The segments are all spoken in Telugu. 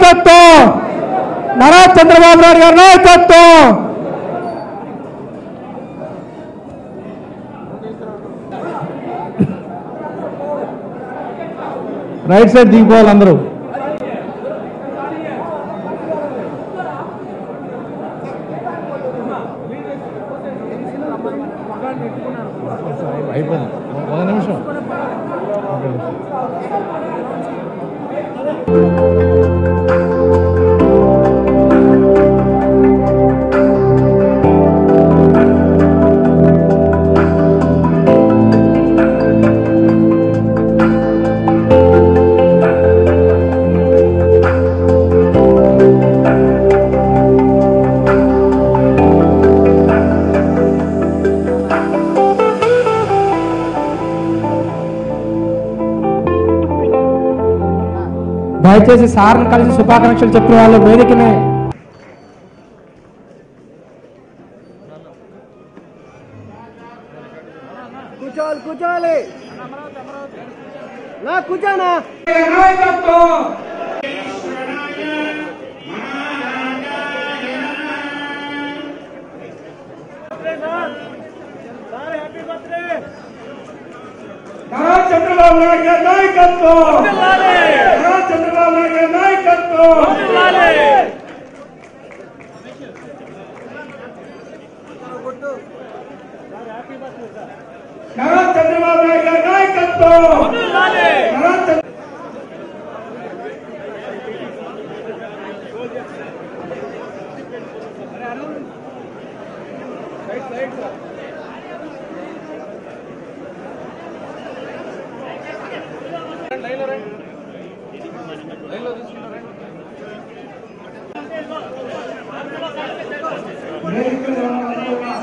నాయకత్వం నారా చంద్రబాబు నాయుడు గారి నాయకత్వం రైట్ సైడ్ దిగిపోవాలి అందరూ అయిపోయింది ఒక నిమిషం దయచేసి సార్ని కలిసి శుభాకాంక్షలు చెప్పిన వాళ్ళు వేదికనే కూర్చోవాలి కూర్చోవాలి నా కూర్చోనా నారా చంద్రబాబు నాయుడు గారి నాయకత్వం నారా చంద్రబాబు నాయుడు గారి నాయకత్వం నారా చంద్రబాబు నాయుడు గారి నాయకత్వం నారా చంద్ర-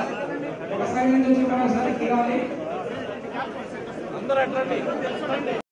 ఒకసారి నుంచి ఒకసారి కిరాలి